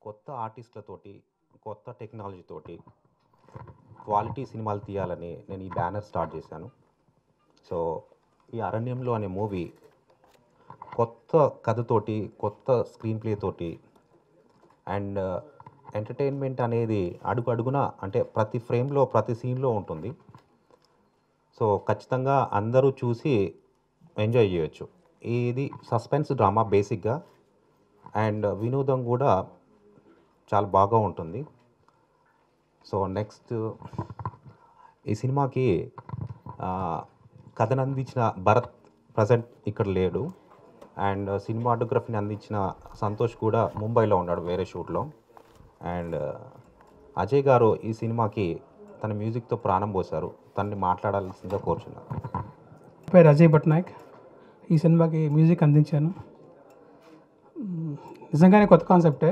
కొత్త ఆర్టిస్టులతోటి కొత్త టెక్నాలజీతోటి క్వాలిటీ సినిమాలు తీయాలని నేను ఈ బ్యానర్ స్టార్ట్ చేశాను సో ఈ అరణ్యంలో అనే మూవీ కొత్త కథతోటి కొత్త స్క్రీన్ ప్లే తోటి అండ్ ఎంటర్టైన్మెంట్ అనేది అడుగు అడుగున అంటే ప్రతి ఫ్రేమ్లో ప్రతి సీన్లో ఉంటుంది సో ఖచ్చితంగా అందరూ చూసి ఎంజాయ్ చేయొచ్చు ఇది సస్పెన్స్ డ్రామా బేసిక్గా అండ్ వినోదం కూడా చాలా బాగా ఉంటుంది సో నెక్స్ట్ ఈ సినిమాకి ఆ, కథను అందించిన భరత్ ప్రజెంట్ ఇక్కడ లేడు అండ్ సినిమాటోగ్రఫీని అందించిన సంతోష్ కూడా ముంబైలో ఉన్నాడు వేరే షూట్లో అండ్ అజయ్ గారు ఈ సినిమాకి తన మ్యూజిక్తో ప్రాణం పోశారు తనని మాట్లాడాల్సిందిగా కోరుచున్నారు పేరు అజయ్ పట్నాయక్ ఈ సినిమాకి మ్యూజిక్ అందించాను మ్, నిజంగానే కొత్త కాన్సెప్టే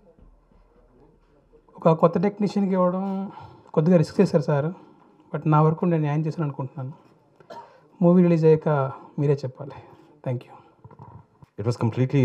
ఒక కొత్త టెక్నీషియన్కి ఇవ్వడం కొద్దిగా రిస్క్ చేశారు సార్ బట్ నా వరకు నేను న్యాయం చేశాను అనుకుంటున్నాను మూవీ రిలీజ్ అయ్యాక మీరే చెప్పాలి thank you it was completely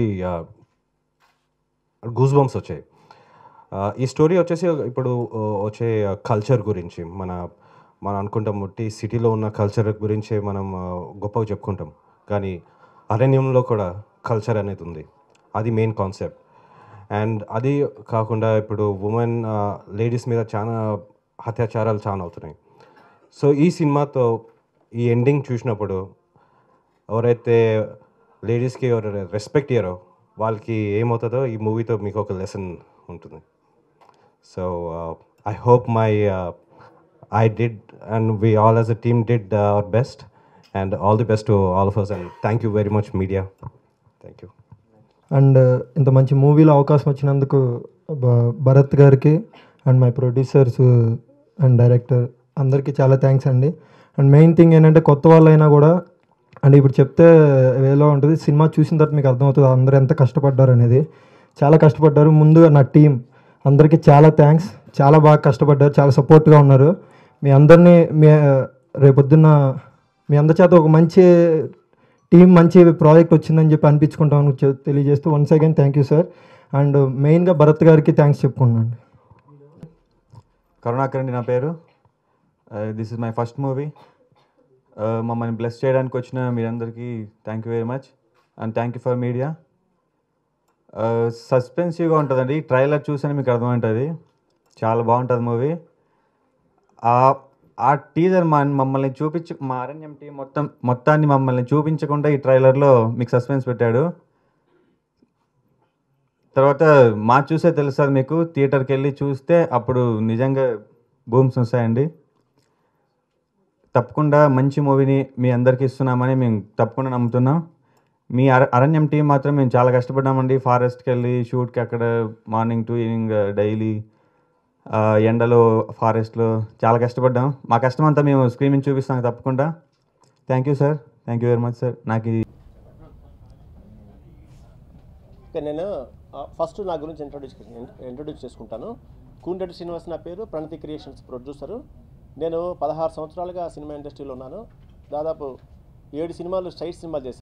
goosebumps వచ్చాయి Uh, ఈ స్టోరీ వచ్చేసి ఇప్పుడు uh, వచ్చే కల్చర్ గురించి మన మనం అనుకుంటాం ముట్టి సిటీలో ఉన్న కల్చర్ గురించి మనం uh, గొప్పగా చెప్పుకుంటాం కానీ అరణ్యంలో కూడా కల్చర్ అనేది ఉంది అది మెయిన్ కాన్సెప్ట్ అండ్ అది కాకుండా ఇప్పుడు ఉమెన్ లేడీస్ మీద చాలా అత్యాచారాలు చాలా అవుతున్నాయి సో ఈ సినిమాతో ఈ ఎండింగ్ చూసినప్పుడు ఎవరైతే లేడీస్కి ఎవరు రెస్పెక్ట్ ఇయ్యారో వాళ్ళకి ఏమవుతుందో ఈ మూవీతో మీకు ఒక లెసన్ ఉంటుంది so I hope my I did and we all as a team did our best and all the best to all of us and thank you very much media thank you and ఇంత మంచి మూవీలో అవకాశం వచ్చినందుకు భ- భరత్ గారికి and my producers and director అందరికీ చాలా thanks అండి అండ్ మెయిన్ థింగ్ ఏంటంటే కొత్త వాళ్ళైనా కూడా అండ్ ఇప్పుడు చెప్తే వేలో ఉంటుంది సినిమా చూసిన తర్వాత మీకు అర్థమవుతుంది అందరూ ఎంత కష్టపడ్డారు అనేది చాలా కష్టపడ్డారు ముందుగా నా టీం అందరికీ చాలా థ్యాంక్స్ చాలా బాగా కష్టపడ్డారు చాలా సపోర్ట్గా ఉన్నారు మీ అందరినీ మీ రేపొద్దున్న మీ అందరి చేత ఒక మంచి టీం మంచి ప్రాజెక్ట్ వచ్చిందని చెప్పి అనిపించుకుంటామని చె- తెలియజేస్తూ once again thank you sir and మెయిన్గా భరత్ గారికి థ్యాంక్స్ చెప్పుకున్నాను కరుణాకర్ అండి నా పేరు this is my first movie మమ్మల్ని బ్లెస్ చేయడానికి వచ్చిన మీరందరికీ thank you very much and thank you for media సస్పెన్సివ్గా ఉంటుందండి ట్రైలర్ చూసాను మీకు అర్థమవుతుంది చాలా బాగుంటుంది మూవీ ఆ టీజర్ మా మమ్మల్ని చూపించ మా అరణ్యం టీం మొత్తం మొత్తాన్ని మమ్మల్ని చూపించకుండా ఈ ట్రైలర్లో మీకు సస్పెన్స్ పెట్టాడు తర్వాత మా చూసే తెలుస్తుంది మీకు థియేటర్కి వెళ్ళి చూస్తే అప్పుడు నిజంగా బూమ్స్ వస్తాయండి తప్పకుండా మంచి మూవీని మీ అందరికీ ఇస్తున్నామని మేము తప్పకుండా నమ్ముతున్నాం మీ అర అరణ్యం టీం మాత్రం మేము చాలా కష్టపడ్డామండి ఫారెస్ట్కి వెళ్ళి షూట్కి అక్కడ మార్నింగ్ టు ఈవినింగ్ డైలీ ఎండలో ఫారెస్ట్లో చాలా కష్టపడ్డాం మా కష్టం అంతా మేము స్క్రీన్ మీద చూపిస్తాం తప్పకుండా thank you sir thank you very much sir నాకు ఈ ఓకే నేను ఆ, ఫస్ట్ నా గురించి ఇంట్రొడ్యూస్ ఇంట్రొడ్యూస్ చేసుకుంటాను కూండెడ్డి శ్రీనివాస్ నా పేరు ప్రణతి క్రియేషన్స్ ప్రొడ్యూసరు నేను పదహారు సంవత్సరాలుగా సినిమా ఇండస్ట్రీలో ఉన్నాను దాదాపు ఏడు సినిమాలు స్ట్రైట్ సినిమాలు చేశాను